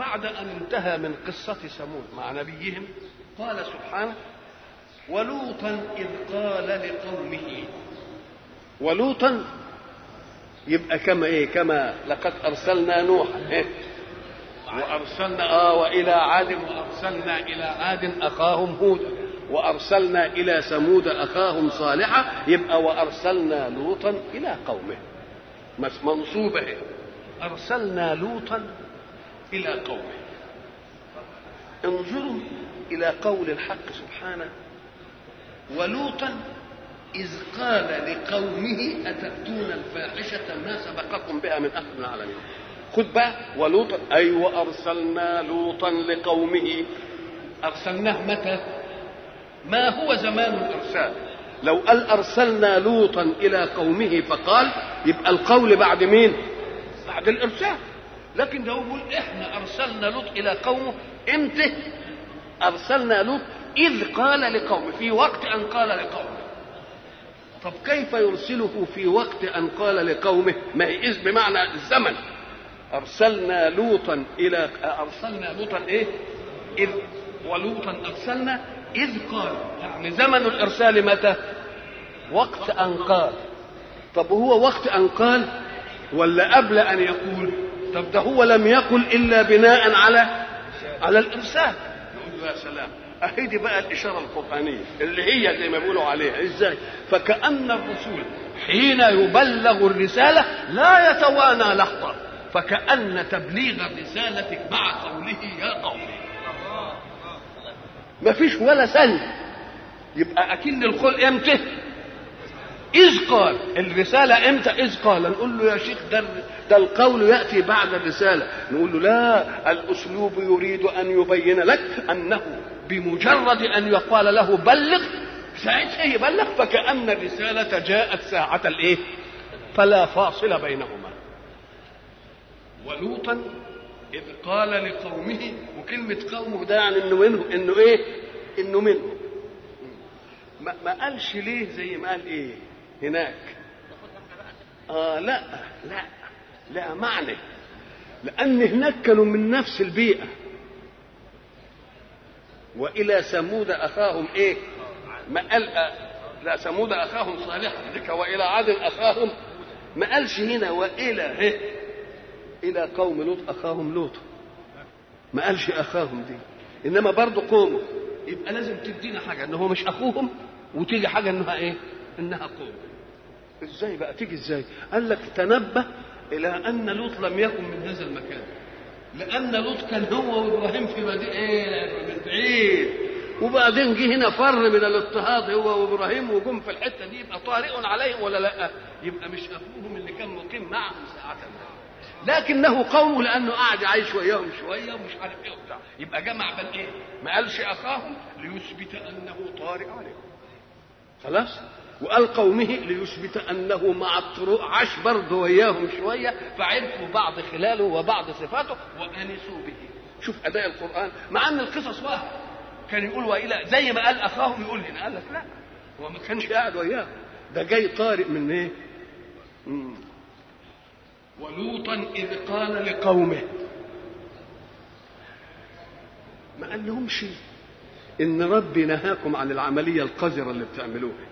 بعد أن انتهى من قصة ثمود مع نبيهم قال سبحانه ولوطا إذ قال لقومه ولوطا يبقى كما ايه كما لقد ارسلنا نوحا إيه؟ وارسلنا اه والى عاد وارسلنا الى عاد اخاهم هودا وارسلنا الى ثمود اخاهم صالحا يبقى وارسلنا لوطا الى قومه منصوبه ارسلنا لوطا الى قومه انظروا الى قول الحق سبحانه ولوطا إذ قال لقومه أتأتون الفاحشة ما سبقكم بها من أحد من العالمين خد بقى ولوطا أي أيوة وأرسلنا لوطا لقومه أرسلناه متى ما هو زمان الإرسال لو قال أرسلنا لوطا إلى قومه فقال يبقى القول بعد مين بعد الإرسال لكن ده يقول إحنا أرسلنا لوط إلى قومه إمتى أرسلنا لوط إذ قال لقومه في وقت أن قال لقومه طب كيف يرسله في وقت أن قال لقومه ما إذ بمعنى الزمن أرسلنا لوطا إلى أرسلنا لوطا إيه إذ ولوطا أرسلنا إذ قال يعني زمن الإرسال متى وقت أن قال طب هو وقت أن قال ولا قبل أن يقول طب ده هو لم يقل إلا بناء على على الإرسال نقول له يا سلام اهي دي بقى الاشاره القرانيه اللي هي زي ما بيقولوا عليها ازاي فكان الرسول حين يبلغ الرساله لا يتوانى لحظه فكان تبليغ الرساله مع قوله يا قوم ما فيش ولا ثانيه يبقى اكن القول امتى إذ قال الرسالة إمتى إذ قال نقول له يا شيخ ده ده القول يأتي بعد الرسالة نقول له لا الأسلوب يريد أن يبين لك أنه بمجرد أن يقال له بلغ ساعتها يبلغ فكأن الرسالة جاءت ساعة الإيه فلا فاصل بينهما ولوطا إذ قال لقومه وكلمة قومه ده يعني إنه منه إنه إيه إنه منه ما, ما قالش ليه زي ما قال إيه هناك آه لا لا لا معنى لأن هناك كانوا من نفس البيئة وإلى ثمود أخاهم إيه ما قال لا ثمود أخاهم صالحا ذيك وإلى عاد أخاهم ما قالش هنا وإلى إيه إلى قوم لوط أخاهم لوط ما قالش أخاهم دي إنما برضه قومه يبقى لازم تدينا حاجة إن هو مش أخوهم وتيجي حاجة إنها إيه إنها قوم ازاي بقى تيجي ازاي قال لك تنبه الى ان لوط لم يكن من هذا المكان لان لوط كان هو وابراهيم في مدينه ايه من بعيد وبعدين جه هنا فر من الاضطهاد هو وابراهيم وجم في الحته دي يبقى طارئ عليهم ولا لا يبقى مش اخوهم اللي كان مقيم معهم ساعه لكنه قومه لانه قاعد عايش وياهم شويه ومش عارف ايه وبتاع يبقى جمع بين ايه ما قالش اخاهم ليثبت انه طارئ عليهم خلاص وقال قومه ليثبت انه مع الطرق عاش برضه وياهم شويه فعرفوا بعض خلاله وبعض صفاته وانسوا به شوف اداء القران مع ان القصص واحد كان يقول والى زي ما قال اخاهم يقول هنا قال لك لا هو ما كانش قاعد وياهم ده جاي طارئ من ايه؟ مم. ولوطا اذ قال لقومه ما قال لهمش ان ربي نهاكم عن العمليه القذره اللي بتعملوها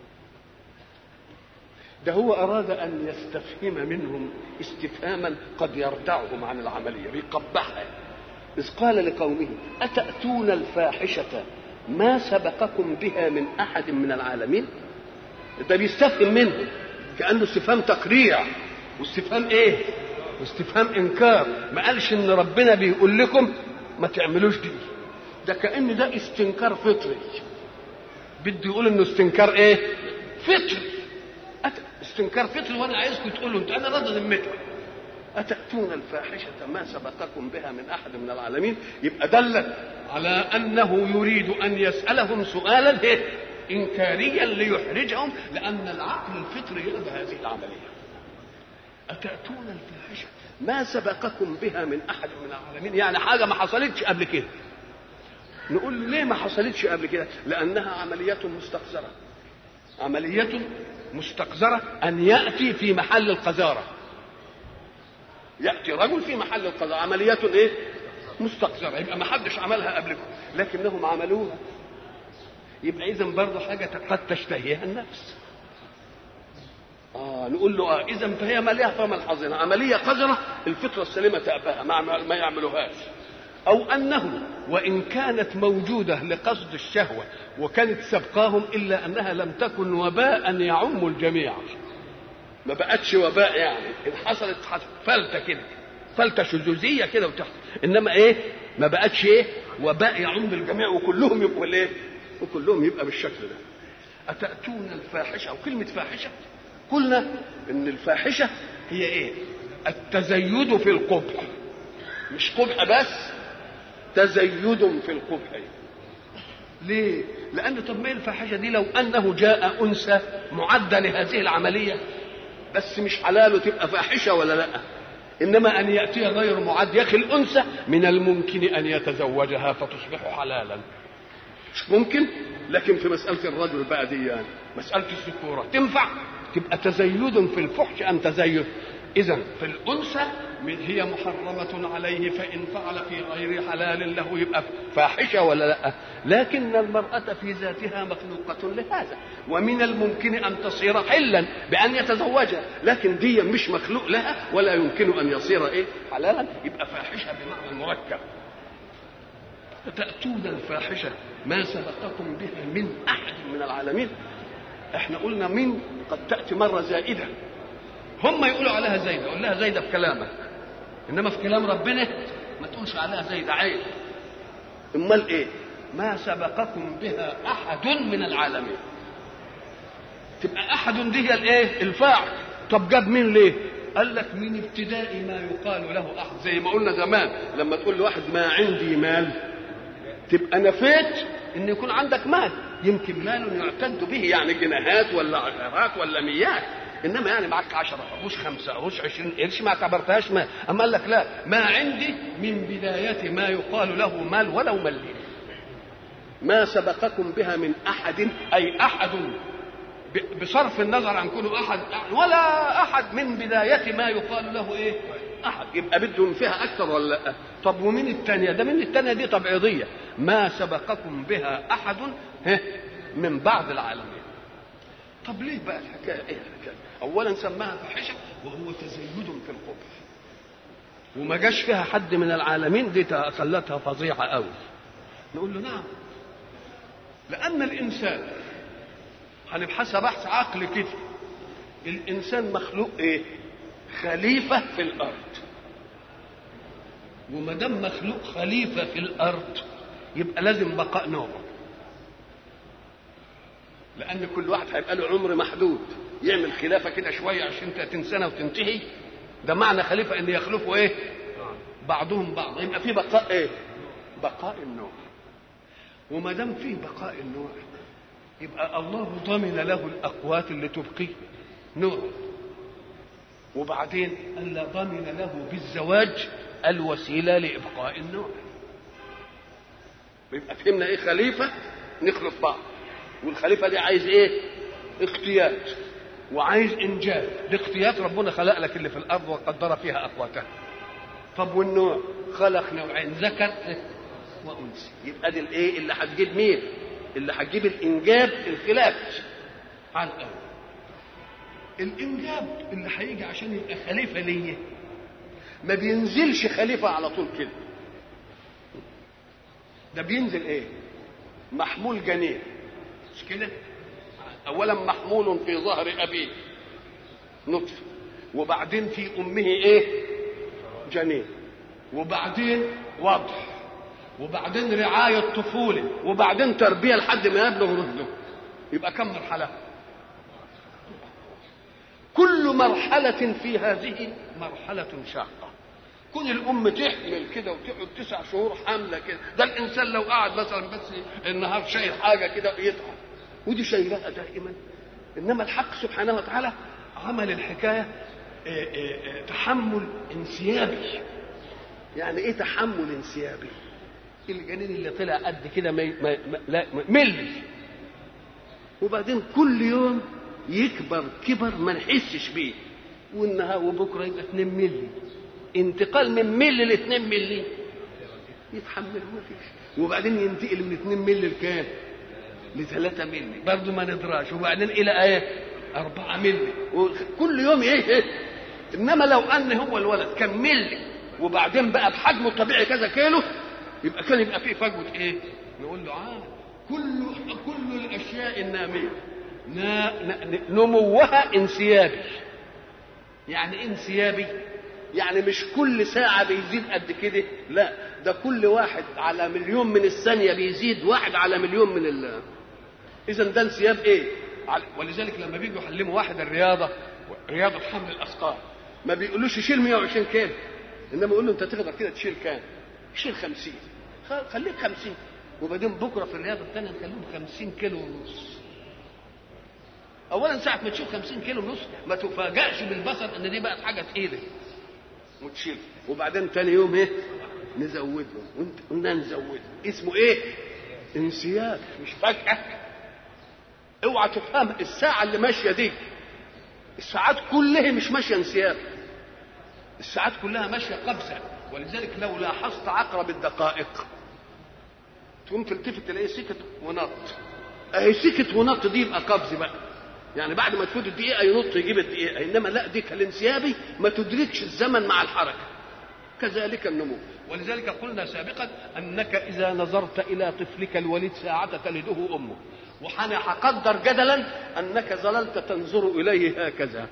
ده هو أراد أن يستفهم منهم استفهاما قد يردعهم عن العملية بيقبحها إذ قال لقومه أتأتون الفاحشة ما سبقكم بها من أحد من العالمين ده بيستفهم منه كأنه استفهام تقريع واستفهام إيه واستفهام إنكار ما قالش إن ربنا بيقول لكم ما تعملوش دي ده كأن ده استنكار فطري بده يقول إنه استنكار إيه فطري استنكار فطري وانا عايزكم تقولوا انت انا راضي ذمتك اتاتون الفاحشه ما سبقكم بها من احد من العالمين يبقى دل على انه يريد ان يسالهم سؤالا إيه؟ انكاريا ليحرجهم لان العقل الفطري يرضى هذه العمليه اتاتون الفاحشه ما سبقكم بها من احد من العالمين يعني حاجه ما حصلتش قبل كده نقول له ليه ما حصلتش قبل كده لانها عمليه مستقذره عمليه مستقذرة أن يأتي في محل القذارة يأتي رجل في محل القذارة عملية إيه مستقذره يبقى ما حدش عملها قبلكم لكنهم عملوها يبقى اذا برضه حاجه قد تشتهيها النفس اه نقول له اه اذا فهي ماليه فما الحظنا عمليه قذره الفطره السليمه تأباها ما ما يعملوهاش او انه وان كانت موجوده لقصد الشهوه وكانت سبقاهم الا انها لم تكن وباء يعم الجميع ما بقتش وباء يعني ان حصلت فلته كده فلته شذوذيه كده وتحصل انما ايه ما بقتش ايه وباء يعم الجميع وكلهم يبقوا الايه وكلهم يبقى بالشكل ده اتاتون الفاحشه او كلمه فاحشه قلنا ان الفاحشه هي ايه التزيد في القبح مش قبح بس تزيد في القبح ليه لان طب ما الفاحشه دي لو انه جاء انثى معده لهذه العمليه بس مش حلاله تبقى فاحشه ولا لا انما ان ياتي غير معد يا اخي الانثى من الممكن ان يتزوجها فتصبح حلالا مش ممكن لكن في مساله الرجل بقى دي يعني مساله الذكوره تنفع تبقى تزيد في الفحش ام تزيد اذا في الانثى هي محرمة عليه فإن فعل في غير حلال له يبقى فاحشة ولا لا لكن المرأة في ذاتها مخلوقة لهذا ومن الممكن أن تصير حلا بأن يتزوجها لكن دي مش مخلوق لها ولا يمكن أن يصير إيه حلالا يبقى فاحشة بمعنى مركب تأتون الفاحشة ما سبقكم بها من أحد من العالمين احنا قلنا من قد تأتي مرة زائدة هم يقولوا عليها زايدة قول لها زايدة في كلامك انما في كلام ربنا ما تقولش عليها زايدة عيب امال ايه ما سبقكم بها احد من العالمين تبقى احد دي هي الايه الفاعل طب جاب مين ليه قال لك من ابتداء ما يقال له احد زي ما قلنا زمان لما تقول لواحد ما عندي مال تبقى نفيت ان يكون عندك مال يمكن مال يعتد به يعني جنيهات ولا عشرات ولا ميات انما يعني معك 10 قروش 5 قروش 20 قرش ما اعتبرتهاش مال اما قال لك لا ما عندي من بدايه ما يقال له مال ولو مليم ما سبقكم بها من احد اي احد بصرف النظر عن كونه احد ولا احد من بدايه ما يقال له ايه احد يبقى بدهم فيها اكثر ولا لا طب ومين الثانيه ده من الثانيه دي تبعيضيه ما سبقكم بها احد من بعض العالمين طب ليه بقى الحكايه ايه الحكايه اولا سماها فاحشه وهو تزيد في القبح وما جاش فيها حد من العالمين دي خلتها فظيعه قوي نقول له نعم لان الانسان هنبحثها بحث عقل كده الانسان مخلوق ايه خليفه في الارض وما دام مخلوق خليفه في الارض يبقى لازم بقاء نوعه لان كل واحد هيبقى له عمر محدود يعمل خلافه كده شويه 20 30 سنه وتنتهي ده معنى خليفه ان يخلفوا ايه بعضهم بعض يبقى في بقاء ايه بقاء النوع وما دام فيه بقاء النوع يبقى الله ضمن له الاقوات اللي تبقيه نوع وبعدين الا ضمن له بالزواج الوسيله لابقاء النوع يبقى فهمنا ايه خليفه نخلف بعض والخليفه دي عايز ايه اختيات وعايز انجاب الاختيات ربنا خلق لك اللي في الارض وقدر فيها اقواتها طب والنوع خلق نوعين ذكر وانثى يبقى دي الايه اللي هتجيب مين اللي هتجيب الانجاب الخلاف على الاول الانجاب اللي هيجي عشان يبقى خليفه ليا ما بينزلش خليفه على طول كده ده بينزل ايه محمول جنين مش كده اولا محمول في ظهر ابيه نطفه وبعدين في امه ايه جنين وبعدين وضع وبعدين رعاية طفولة وبعدين تربية لحد ما يبلغ رشده يبقى كم مرحلة كل مرحلة في هذه مرحلة شاقة كون الأم تحمل كده وتقعد تسع شهور حاملة كده ده الإنسان لو قعد مثلا بس النهار شايل حاجة كده يتعب ودي شايلها دائما إنما الحق سبحانه وتعالى عمل الحكاية إيه إيه تحمل انسيابي يعني ايه تحمل انسيابي الجنين اللي طلع قد كده ما ما ما لا ملي وبعدين كل يوم يكبر كبر ما نحسش بيه والنهار وبكره يبقى 2 ملي انتقال من ملي ل 2 ملي يتحمل ما فيش وبعدين ينتقل من 2 مللي لكام؟ ل 3 مللي برضه ما ندراش وبعدين الى ايه؟ 4 مللي وكل يوم ايه, إيه؟ انما لو ان هو الولد كان ملي وبعدين بقى بحجمه الطبيعي كذا كيلو يبقى كان يبقى فيه فجوه ايه؟ نقول له اه كل كل الاشياء الناميه نموها انسيابي يعني ايه انسيابي؟ يعني مش كل ساعة بيزيد قد كده لا ده كل واحد على مليون من الثانية بيزيد واحد على مليون من ال إذا ده انسياب إيه؟ ولذلك لما بيجوا يعلموا واحد الرياضة رياضة حمل الأثقال ما بيقولوش شيل 120 كيلو إنما يقول له أنت تقدر كده تشيل كام؟ شيل 50 خليك 50 وبعدين بكرة في الرياضة الثانية نخليهم 50 كيلو ونص اولا ساعه ما تشوف 50 كيلو ونص ما تفاجئش بالبصر ان دي بقت حاجه تقيله وتشيل وبعدين تاني يوم ايه نزودهم قلنا نزودهم اسمه ايه انسياب مش فجاه اوعى تفهم الساعه اللي ماشيه دي الساعات كلها مش ماشيه انسياب الساعات كلها ماشيه قبسه ولذلك لو لاحظت عقرب الدقائق تقوم تلتفت تلاقيه سكت ونط اهي سكت ونط دي يبقى قبض بقى يعني بعد ما تفوت الدقيقه ينط يجيب الدقيقه انما لا دي كالانسيابي ما تدركش الزمن مع الحركه كذلك النمو ولذلك قلنا سابقا انك اذا نظرت الى طفلك الوليد ساعه تلده امه وحنا هقدر جدلا انك ظللت تنظر اليه هكذا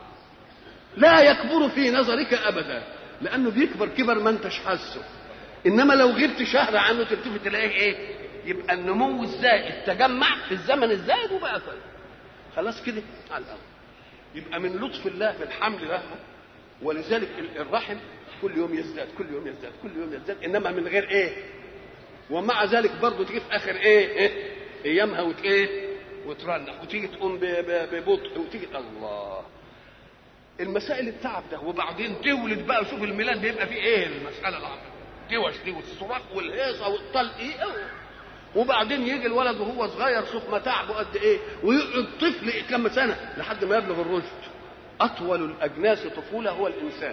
لا يكبر في نظرك ابدا لانه بيكبر كبر ما انتش حاسه انما لو غبت شهر عنه تلتفت تلاقيه ايه يبقى النمو الزائد تجمع في الزمن الزائد وبقى طيب خلاص كده على الاول يبقى من لطف الله في الحمل له ولذلك الرحم كل يوم يزداد كل يوم يزداد كل يوم يزداد انما من غير ايه ومع ذلك برضه تيجي في اخر ايه, إيه؟ ايامها وت ايه وترنح وتيجي تقوم ببطء وتيجي الله المسائل التعب ده وبعدين تولد بقى شوف الميلاد بيبقى فيه ايه المساله العظيمه دوش دي والصراخ والهيصه والطلق ايه وبعدين يجي الولد وهو صغير شوف متاعبه قد ايه ويقعد طفل كم سنه لحد ما يبلغ الرشد اطول الاجناس طفوله هو الانسان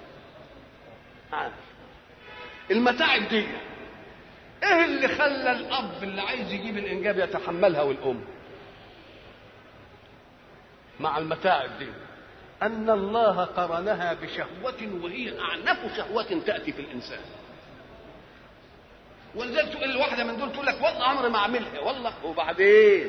عارف المتاعب دي ايه اللي خلى الاب اللي عايز يجيب الانجاب يتحملها والام مع المتاعب دي ان الله قرنها بشهوه وهي اعنف شهوه تاتي في الانسان ولذلك تقول الواحدة من دول تقول لك والله عمري ما اعملها والله وبعدين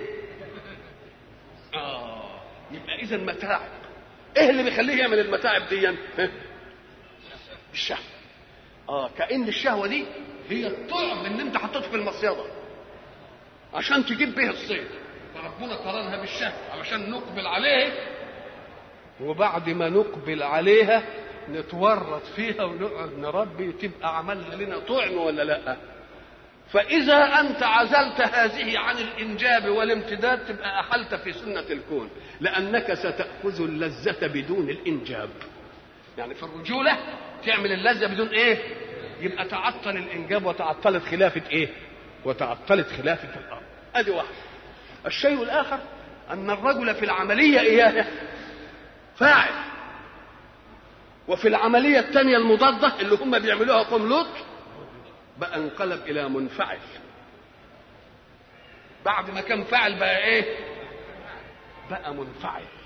اه يبقى اذا متاعب ايه اللي بيخليه يعمل المتاعب دي الشهوة اه كأن الشهوة دي هي الطعم اللي انت حطيته في المصيدة عشان تجيب به الصيد فربنا قرنها بالشهوة علشان نقبل عليه وبعد ما نقبل عليها نتورط فيها ونقعد نربي تبقى عملها لنا طعم ولا لا فإذا أنت عزلت هذه عن الإنجاب والامتداد تبقى أحلت في سنة الكون لأنك ستأخذ اللذة بدون الإنجاب يعني في الرجولة تعمل اللذة بدون إيه يبقى تعطل الإنجاب وتعطلت خلافة إيه وتعطلت خلافة الأرض أدي واحد الشيء الآخر أن الرجل في العملية إياه فاعل وفي العملية الثانية المضادة اللي هم بيعملوها قوم لوط بقى انقلب الى منفعل بعد ما كان فاعل بقى ايه بقى منفعل